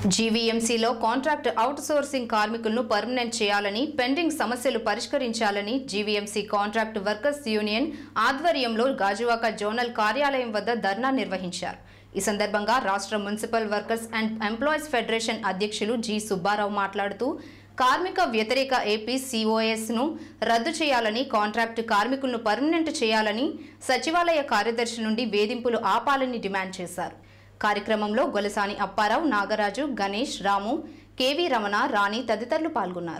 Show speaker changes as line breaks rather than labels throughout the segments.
జీవీఎంసీలో contract outsourcing కార్మికులను permanent చేయాలని pending సమస్యలు పరిష్కరించాలని జీవీఎంసీ కాంట్రాక్ట్ వర్కర్స్ యూనియన్ ఆధ్వర్యంలో గాజువాక జోనల్ కార్యాలయం వద్ద ధర్నా నిర్వహించారు ఈ సందర్భంగా రాష్ట్ర municipal workers and employees federation అధ్యక్షులు జి సుబ్బారావు మాట్లాడుతూ కార్మిక వ్యతిరేక ఏపీ సిఓఎస్ ను రద్దు చేయాలని కాంట్రాక్టు కార్మికులను పర్మనెంట్ చేయాలని సచివాలయ కార్యదర్శి నుండి వేధింపులు ఆపాలని డిమాండ్ చేశారు కార్యక్రమంలో గొలసాని అప్పారావు నాగరాజు గణేష్ రాము కేవీ రమణ రాణి తదితరులు పాల్గొన్నారు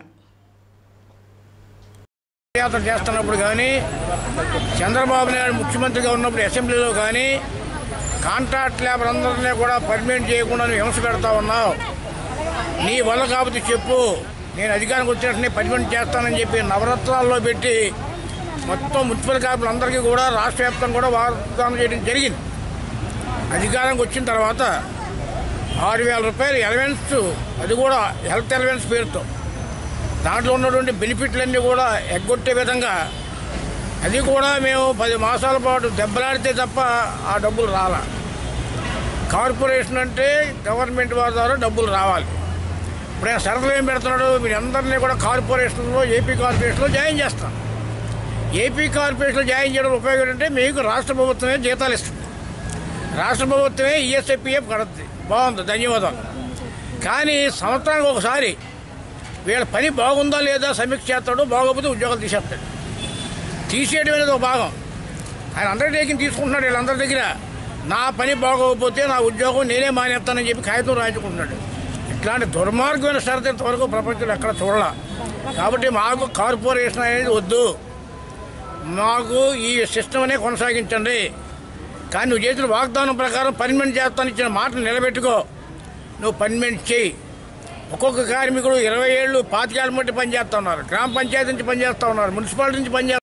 యాత్ర చేస్తున్నప్పుడు కానీ చంద్రబాబు నాయుడు ముఖ్యమంత్రిగా ఉన్నప్పుడు అసెంబ్లీలో కానీ కాంట్రాక్ట్ లేబర్ అందరినీ కూడా పర్మనెంట్ చేయకుండా నువ్వు హింస పెడతా ఉన్నావు నీ వల్ల కాబట్టి చెప్పు నేను అధికారానికి వచ్చినట్టు పర్మనెంట్ చేస్తానని చెప్పి నవరత్నాల్లో పెట్టి మొత్తం మున్సిపల్ కార్మికులందరికీ కూడా రాష్ట్ర వ్యాప్తంగా కూడా వాగ్దానం చేయడం జరిగింది అధికారానికి వచ్చిన తర్వాత ఆరు వేల రూపాయలు ఎలవెన్స్ అది కూడా హెల్త్ ఎలవెన్స్ పేరుతో దాంట్లో ఉన్నటువంటి బెనిఫిట్లన్నీ కూడా ఎగ్గొట్టే విధంగా అది కూడా మేము పది మాసాల పాటు దెబ్బలాడితే తప్ప ఆ డబ్బులు రాలా కార్పొరేషన్ అంటే గవర్నమెంట్ వారి ద్వారా డబ్బులు రావాలి ఇప్పుడు ఆయన షరతులు ఏం పెడుతున్నాడు మీరు అందరినీ కూడా కార్పొరేషన్లో ఏపీ కార్పొరేషన్లో జాయిన్ చేస్తాం ఏపీ కార్పొరేషన్లో జాయిన్ చేయడం ఉపయోగం ఏంటంటే మీకు రాష్ట్ర ప్రభుత్వమే జీతాలు ఇస్తుంది రాష్ట్ర ప్రభుత్వమే ఈఎస్ఐపిఎఫ్ కడుతుంది బాగుంది ధన్యవాదాలు కానీ సంవత్సరానికి ఒకసారి వీళ్ళ పని బాగుందా లేదా సమీక్ష చేస్తాడు బాగోకపోతే ఉద్యోగాలు తీసేస్తాడు తీసేయడం అనేది ఒక భాగం ఆయన అండర్టేకింగ్ తీసుకుంటున్నాడు వీళ్ళందరి దగ్గర నా పని బాగోకపోతే నా ఉద్యోగం నేనే మానేస్తానని చెప్పి కాగితం రాయించుకుంటున్నాడు ఇట్లాంటి దుర్మార్గమైన షరతు ఇంతవరకు ప్రపంచంలో ఎక్కడ చూడాల కాబట్టి మాకు కార్పొరేషన్ అనేది వద్దు మాకు ఈ సిస్టమ్ అనే కొనసాగించండి కానీ నువ్వు చేసిన వాగ్దానం ప్రకారం పర్మనెంట్ చేస్తాను ఇచ్చిన మాట నిలబెట్టుకో నువ్వు పర్మనెంట్ చేయి ఒక్కొక్క కార్మికుడు ఇరవై ఏళ్ళు పాతికేళ్ళ మట్టి పనిచేస్తా ఉన్నారు గ్రామ పంచాయతీ నుంచి పనిచేస్తా ఉన్నారు మున్సిపాలిటీ నుంచి పనిచేస్తా